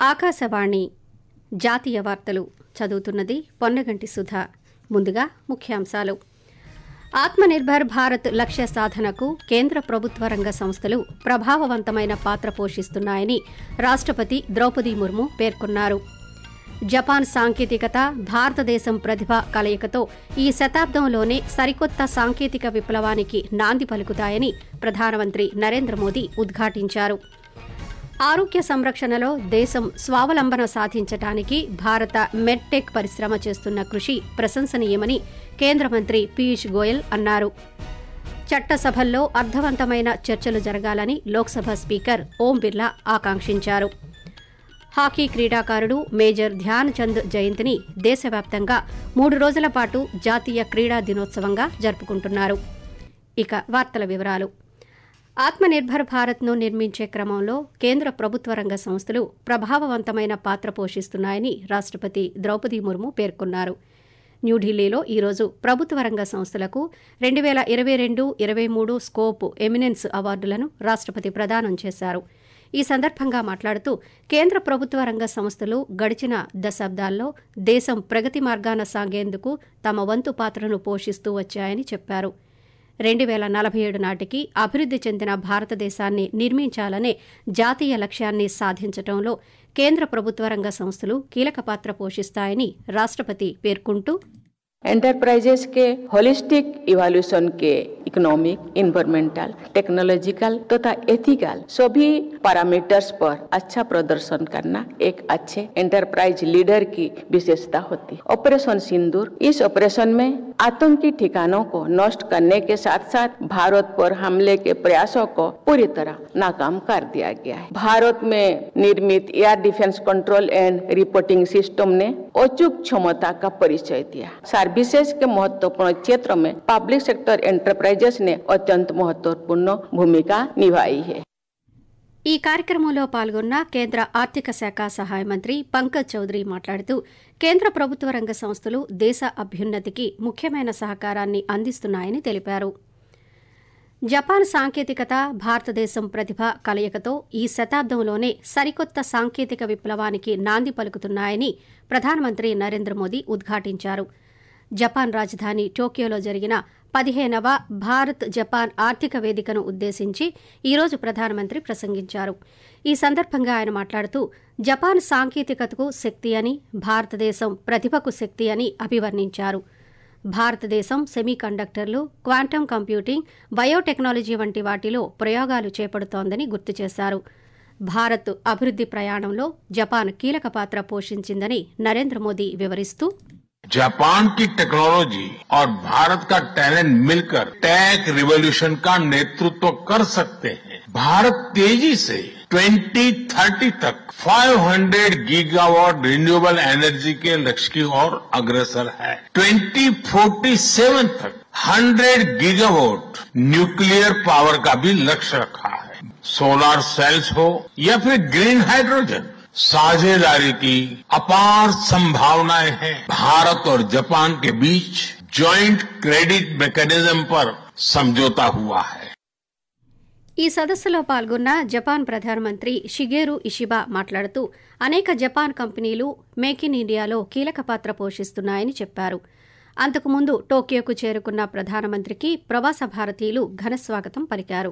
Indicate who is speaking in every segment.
Speaker 1: ఆకాశవాణి జాతీయ వార్తలు చదువుతున్నది పొన్నగంటి సుధ ముందుగా ముఖ్యాంశాలు ఆత్మనిర్భర్ భారత్ లక్ష్య సాధనకు కేంద్ర ప్రభుత్వ రంగ సంస్థలు ప్రభావవంతమైన పాత్ర పోషిస్తున్నాయని రాష్టపతి ద్రౌపది ముర్ము పేర్కొన్నారు జపాన్ సాంకేతికత భారతదేశం ప్రతిభ కలయికతో ఈ శతాబ్దంలోనే సరికొత్త సాంకేతిక విప్లవానికి నాంది పలుకుతాయని ప్రధానమంత్రి నరేంద్ర మోదీ ఉద్ఘాటించారు ఆరోగ్య సంరక్షణలో దేశం స్వావలంబన సాధించడానికి భారత మెడ్టెక్ పరిశ్రమ చేస్తున్న కృషి ప్రశంసనీయమని కేంద్ర మంత్రి పీయూష్ గోయల్ అన్నారు చట్టసభల్లో అర్థవంతమైన చర్చలు జరగాలని లోక్సభ స్పీకర్ ఓం బిర్లా ఆకాంక్షించారు హాకీ క్రీడాకారుడు మేజర్ ధ్యాన్ చంద్ జయంతిని దేశవ్యాప్తంగా మూడు రోజుల పాటు జాతీయ క్రీడా దినోత్సవంగా జరుపుకుంటున్నారు ఇక వార్తల వివరాలు ఆత్మనిర్భర్ భారత్ను నిర్మించే క్రమంలో కేంద్ర ప్రభుత్వ రంగ సంస్థలు ప్రభావవంతమైన పాత్ర పోషిస్తున్నాయని రాష్టపతి ద్రౌపది ముర్ము పేర్కొన్నారు న్యూఢిల్లీలో ఈరోజు ప్రభుత్వ రంగ సంస్థలకు రెండు వేల ఇరవై రెండు ఇరవై మూడు స్కోప్ ఎమినెన్స్ అవార్డులను రాష్టపతి ప్రదానం చేశారు ఈ సందర్భంగా మాట్లాడుతూ కేంద్ర ప్రభుత్వ రంగ సంస్థలు గడిచిన దశాబ్దాల్లో దేశం ప్రగతి మార్గాన సాగేందుకు తమ వంతు పాత్రను పోషిస్తూ వచ్చాయని చెప్పారు రెండు వేల నలభై ఏడు నాటికి అభివృద్ది చెందిన భారతదేశాన్ని నిర్మించాలనే జాతీయ లక్ష్యాన్ని సాధించడంలో కేంద్ర ప్రభుత్వ రంగ సంస్థలు కీలక పాత్ర పోషిస్తాయని రాష్టపతి పేర్కొంటూ
Speaker 2: एंटरप्राइजेस के होलिस्टिक इवोल्यूशन के इकोनॉमिक इन्वायरमेंटल टेक्नोलॉजिकल तथा एथिकल सभी पैरामीटर्स पर अच्छा प्रदर्शन करना एक अच्छे एंटरप्राइज लीडर की विशेषता होती है ऑपरेशन सिंदूर इस ऑपरेशन में आतंकी ठिकानों को नष्ट करने के साथ साथ भारत पर हमले के प्रयासों को पूरी तरह नाकाम कर दिया गया है भारत में निर्मित air defence control and reporting system ने अचूक क्षमता का परिचय दिया सर्विसेज के महत्वपूर्ण क्षेत्र में पब्लिक सेक्टर एंटरप्राइजेस ने अत्यंत महत्वपूर्ण भूमिका निभाई है
Speaker 1: ఈ కార్యక్రమంలో పాల్గొన్న కేంద్ర ఆర్థిక శాఖ సహాయ మంత్రి పంకజ్ చౌదరి మాట్లాడుతూ కేంద్ర ప్రభుత్వ రంగ సంస్థలు దేశ అభ్యున్నతికి ముఖ్యమైన సహకారాన్ని అందిస్తున్నాయని తెలిపారు జపాన్ సాంకేతికత భారతదేశం ప్రతిభ కలయికతో ఈ శతాబ్దంలోనే సరికొత్త సాంకేతిక విప్లవానికి నాంది పలుకుతున్నాయని ప్రధానమంత్రి నరేంద్ర మోదీ ఉద్ఘాటించారు జపాన్ రాజధాని టోక్యోలో జరిగిన పదిహేనవ భారత్ జపాన్ ఆర్థిక వేదికను ఉద్దేశించి ఈరోజు ప్రధానమంత్రి ప్రసంగించారు ఈ సందర్భంగా ఆయన మాట్లాడుతూ జపాన్ సాంకేతికతకు శక్తి అని భారతదేశం ప్రతిభకు శక్తి అని అభివర్ణించారు భారతదేశం సెమీ కండక్టర్లు క్వాంటమ్ కంప్యూటింగ్ బయోటెక్నాలజీ వంటి వాటిలో ప్రయోగాలు చేపడుతోందని గుర్తు చేశారు భారత్ అభివృద్ది ప్రయాణంలో జపాన్ కీలక పాత్ర పోషించిందని నరేంద్ర మోదీ వివరిస్తూ
Speaker 3: जापान की टेक्नोलॉजी और भारत का टैलेंट मिलकर टेक रिवॉल्यूशन का नेतृत्व कर सकते हैं भारत तेजी से 2030 तक 500 गीगावाट रिन्यूएबल एनर्जी के लक्ष्य की ओर अग्रसर है 2047 तक 100 गीगावाट न्यूक्लियर पावर का भी लक्ष्य रखा है सोलर सेल्स हो या फिर ग्रीन हाइड्रोजन साझेदारी की अपार संभावनाएं हैं भारत और जापान के बीच ज्वाइंट क्रेडिट मैकेनिज्म पर समझौता हुआ है
Speaker 1: ఈ సదస్సులో పాల్గొన్న జపాన్ ప్రధానమంత్రి షిగేరు ఇషిబా మాట్లాడుతూ అనేక జపాన్ కంపెనీలు మేక్ ఇన్ ఇండియాలో కీలక పాత్ర పోషిస్తున్నాయని చెప్పారు అంతకుముందు టోక్యోకు చేరుకున్న ప్రధానమంత్రికి ప్రవాస భారతీయులు ఘనస్వాగతం పలికారు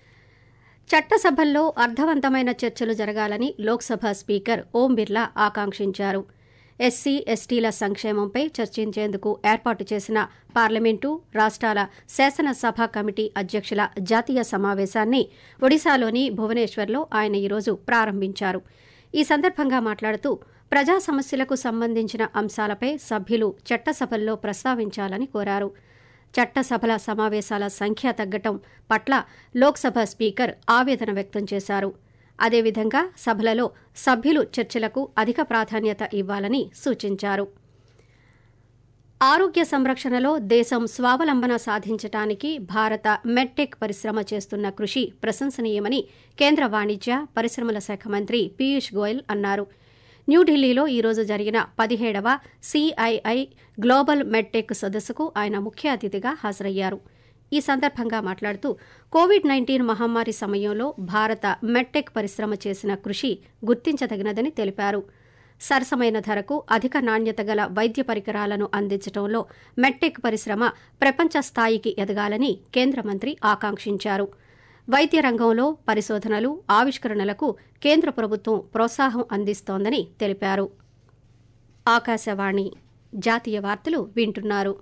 Speaker 1: చట్టసభల్లో అర్థవంతమైన చర్చలు జరగాలని లోక్సభ స్పీకర్ ఓం బిర్లా ఆకాంక్షించారు ఎస్సీ ఎస్టీల సంక్షేమంపై చర్చించేందుకు ఏర్పాటు చేసిన పార్లమెంటు రాష్ట్రాల శాసనసభ కమిటీ అధ్యక్షుల జాతీయ సమావేశాన్ని ఒడిశాలోని భువనేశ్వర్లో ఆయన ఈరోజు ప్రారంభించారు ఈ సందర్భంగా మాట్లాడుతూ ప్రజా సమస్యలకు సంబంధించిన అంశాలపై సభ్యులు చట్టసభల్లో ప్రస్తావించాలని కోరారు చట్టసభల సమావేశాల సంఖ్య తగ్గటం పట్ల లోక్సభ స్పీకర్ ఆవేదన వ్యక్తం చేశారు అదేవిధంగా సభలలో సభ్యులు చర్చలకు అధిక ప్రాధాన్యత ఇవ్వాలని సూచించారు ఆరోగ్య సంరక్షణలో దేశం స్వావలంబన సాధించడానికి భారత మెడ్టెక్ పరిశ్రమ చేస్తున్న కృషి ప్రశంసనీయమని కేంద్ర వాణిజ్య పరిశ్రమల శాఖ మంత్రి పీయూష్ గోయల్ అన్నారు న్యూఢిల్లీలో ఈరోజు జరిగిన పదిహేడవ సిఐఐ గ్లోబల్ మెడ్టెక్ సదస్సుకు ఆయన ముఖ్య అతిథిగా హాజరయ్యారు ఈ సందర్భంగా మాట్లాడుతూ కోవిడ్ నైన్టీన్ మహమ్మారి సమయంలో భారత మెడ్టెక్ పరిశ్రమ చేసిన కృషి గుర్తించదగినదని తెలిపారు సరసమైన ధరకు అధిక నాణ్యత గల వైద్య పరికరాలను అందించడంలో మెడ్టెక్ పరిశ్రమ ప్రపంచ స్థాయికి ఎదగాలని కేంద్ర మంత్రి ఆకాంక్షించారు వైద్య రంగంలో పరిశోధనలు ఆవిష్కరణలకు కేంద్ర ప్రభుత్వం ప్రోత్సాహం అందిస్తోందని తెలిపారు ఆకాశవాణి జాతీయ వార్తలు వింటున్నారు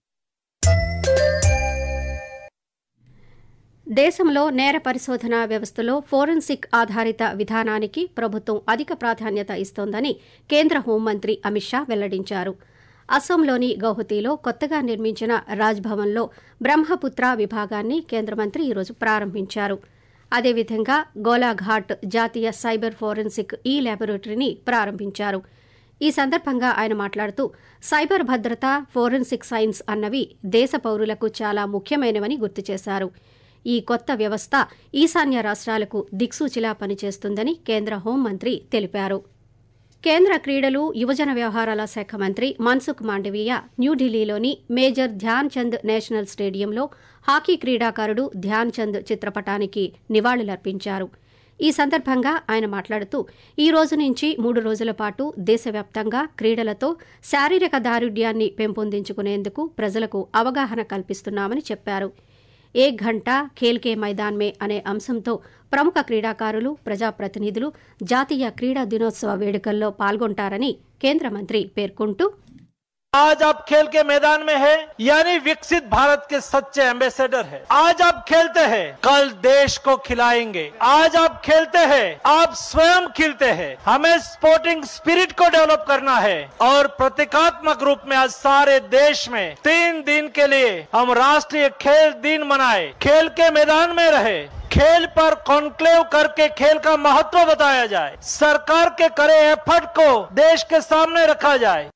Speaker 1: దేశంలో నేర పరిశోధన వ్యవస్థలో ఫోరెన్సిక్ ఆధారిత విధానానికి ప్రభుత్వం అధిక ప్రాధాన్యత ఇస్తోందని కేంద్ర హోంమంత్రి అమిత్ షా వెల్లడించారు అస్సోంలోని గౌహతిలో కొత్తగా నిర్మించిన రాజ్భవన్లో బ్రహ్మపుత్ర విభాగాన్ని కేంద్ర మంత్రి ఈరోజు ప్రారంభించారు అదేవిధంగా గోలాఘాట్ జాతీయ సైబర్ ఫోరెన్సిక్ ఈ ల్యాబొరేటరీని ప్రారంభించారు ఈ సందర్భంగా ఆయన మాట్లాడుతూ సైబర్ భద్రత ఫోరెన్సిక్ సైన్స్ అన్నవి దేశ పౌరులకు చాలా ముఖ్యమైనవని గుర్తు చేశారు ఈ కొత్త వ్యవస్థ ఈశాన్య రాష్ట్రాలకు దిక్సూచిలా పనిచేస్తుందని కేంద్ర హోంమంత్రి తెలిపారు కేంద్ర క్రీడలు యువజన వ్యవహారాల శాఖ మంత్రి మన్సుఖ్ మాండవీయ న్యూఢిల్లీలోని మేజర్ ధ్యాన్ చంద్ నేషనల్ స్టేడియంలో హాకీ క్రీడాకారుడు ధ్యాన్ చంద్ చిత్రపటానికి నివాళులర్పించారు ఈ సందర్భంగా ఆయన మాట్లాడుతూ ఈ రోజు నుంచి మూడు రోజుల పాటు దేశవ్యాప్తంగా క్రీడలతో శారీరక దారుఢ్యాన్ని పెంపొందించుకునేందుకు ప్రజలకు అవగాహన కల్పిస్తున్నామని చెప్పారు ఏక్ ఘంటా ఖేల్కే మైదాన్ మే అనే అంశంతో ప్రముఖ క్రీడాకారులు ప్రజాప్రతినిధులు జాతీయ క్రీడా దినోత్సవ వేడుకల్లో పాల్గొంటారని కేంద్ర మంత్రి పేర్కొంటూ
Speaker 4: आज आप खेल के मैदान में है यानी विकसित भारत के सच्चे एम्बेसडर है आज आप खेलते हैं कल देश को खिलाएंगे आज आप खेलते हैं आप स्वयं खिलते हैं हमें स्पोर्टिंग स्पिरिट को डेवलप करना है और प्रतीकात्मक रूप में आज सारे देश में तीन दिन के लिए हम राष्ट्रीय खेल दिन मनाए खेल के मैदान में रहे खेल पर कॉन्क्लेव करके खेल का महत्व बताया जाए सरकार के करे एफर्ट को देश के सामने रखा जाए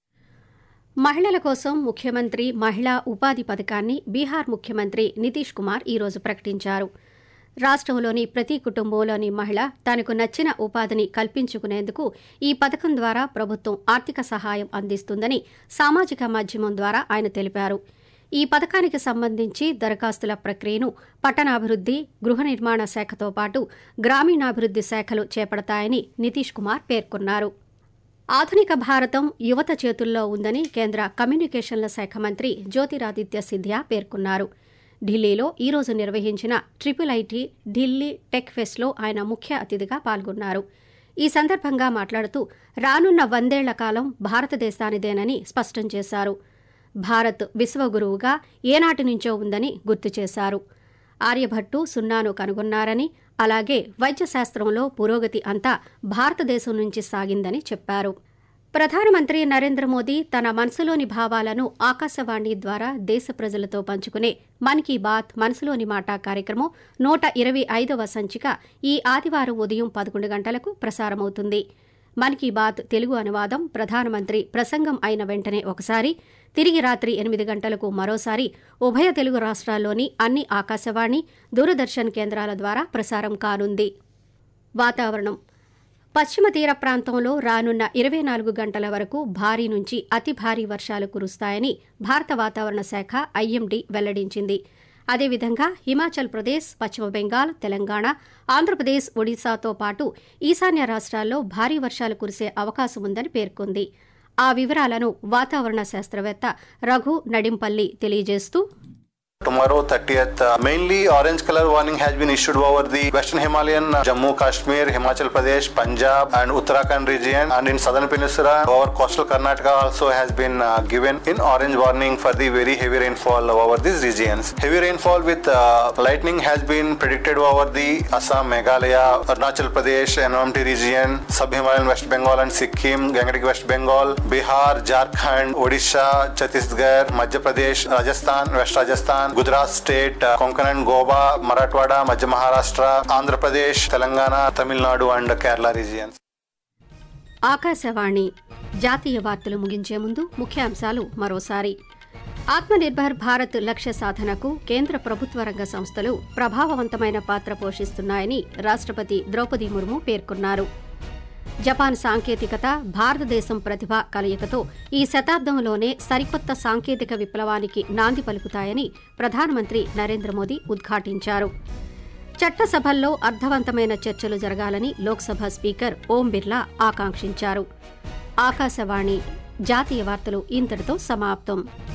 Speaker 1: మహిళల కోసం ముఖ్యమంత్రి మహిళా ఉపాధి పథకాన్ని బీహార్ ముఖ్యమంత్రి నితీష్ కుమార్ ఈరోజు ప్రకటించారు రాష్టంలోని ప్రతి కుటుంబంలోని మహిళ తనకు నచ్చిన ఉపాధిని కల్పించుకునేందుకు ఈ పథకం ద్వారా ప్రభుత్వం ఆర్థిక సహాయం అందిస్తుందని సామాజిక మాధ్యమం ద్వారా ఆయన తెలిపారు ఈ పథకానికి సంబంధించి దరఖాస్తుల ప్రక్రియను పట్టణాభివృద్ది గృహ నిర్మాణ శాఖతో పాటు గ్రామీణాభివృద్ది శాఖలు చేపడతాయని నితీష్ కుమార్ పేర్కొన్నారు ఆధునిక భారతం యువత చేతుల్లో ఉందని కేంద్ర కమ్యూనికేషన్ల శాఖ మంత్రి జ్యోతిరాదిత్య సింధియా పేర్కొన్నారు ఢిల్లీలో ఈ రోజు నిర్వహించిన ట్రిపుల్ ఐటీ ఢిల్లీ టెక్ ఫెస్ట్లో ఆయన ముఖ్య అతిథిగా పాల్గొన్నారు ఈ సందర్భంగా మాట్లాడుతూ రానున్న వందేళ్ల కాలం భారతదేశానిదేనని స్పష్టం చేశారు భారత్ విశ్వగురువుగా ఏనాటి నుంచో ఉందని గుర్తు చేశారు ఆర్యభట్టు సున్నాను కనుగొన్నారని అలాగే వైద్యశాస్త్రంలో పురోగతి అంతా భారతదేశం నుంచి సాగిందని చెప్పారు ప్రధానమంత్రి నరేంద్ర మోదీ తన మనసులోని భావాలను ఆకాశవాణి ద్వారా దేశ ప్రజలతో పంచుకునే మన్ కీ బాత్ మనసులోని మాట కార్యక్రమం నూట ఇరవై ఐదవ సంచిక ఈ ఆదివారం ఉదయం పదకొండు గంటలకు ప్రసారమవుతుంది మన్ కీ బాత్ తెలుగు అనువాదం ప్రధానమంత్రి ప్రసంగం అయిన వెంటనే ఒకసారి తిరిగి రాత్రి ఎనిమిది గంటలకు మరోసారి ఉభయ తెలుగు రాష్ట్రాల్లోని అన్ని ఆకాశవాణి దూరదర్శన్ కేంద్రాల ద్వారా ప్రసారం కానుంది వాతావరణం పశ్చిమ తీర ప్రాంతంలో రానున్న ఇరవై నాలుగు గంటల వరకు భారీ నుంచి అతి భారీ వర్షాలు కురుస్తాయని భారత వాతావరణ శాఖ ఐఎండీ వెల్లడించింది అదేవిధంగా హిమాచల్ ప్రదేశ్ పశ్చిమ బెంగాల్ తెలంగాణ ఆంధ్రప్రదేశ్ ఒడిశాతో పాటు ఈశాన్య రాష్ట్రాల్లో భారీ వర్షాలు కురిసే అవకాశం ఉందని పేర్కొంది ఆ వివరాలను వాతావరణ శాస్త్రవేత్త రఘు నడింపల్లి తెలియజేస్తూ
Speaker 5: Tomorrow, 30th, uh, mainly orange color warning has been issued over the Western Himalayan, uh, Jammu, Kashmir, Himachal Pradesh, Punjab, and Uttarakhand region, and in southern peninsula, over coastal Karnataka also has been uh, given in orange warning for the very heavy rainfall over these regions. Heavy rainfall with uh, lightning has been predicted over the Assam, Meghalaya, Arunachal Pradesh, NMT region, Sub-Himalayan West Bengal and Sikkim, Gangetic West Bengal, Bihar, Jharkhand, Odisha, Chhattisgarh, Madhya Pradesh, Rajasthan, West Rajasthan, Gujarat State, uh, Konkan and Goa, Marathwada, Madhya Maharashtra, Andhra Pradesh, Telangana, Tamil Nadu and Kerala regions.
Speaker 1: Akashvani జాతీయ వార్తలు ముగించే ముందు ముఖ్యాంశాలు మరోసారి ఆత్మనిర్భర్ భారత్ లక్ష్య సాధనకు కేంద్ర ప్రభుత్వ రంగ సంస్థలు ప్రభావవంతమైన పాత్ర పోషిస్తున్నాయని రాష్ట్రపతి ద్రౌపది ముర్ము పేర్కొన్నారు జపాన్ సాంకేతికత భారతదేశం ప్రతిభ కలయికతో ఈ శతాబ్దంలోనే సరికొత్త సాంకేతిక విప్లవానికి నాంది పలుకుతాయని ప్రధానమంత్రి నరేంద్ర మోదీ ఉద్ఘాటించారు చట్టసభల్లో అర్థవంతమైన చర్చలు జరగాలని లోక్సభ స్పీకర్ ఓం బిర్లా ఆకాంక్షించారు ఆకాశవాణి జాతీయ వార్తలు ఇంతటితో సమాప్తం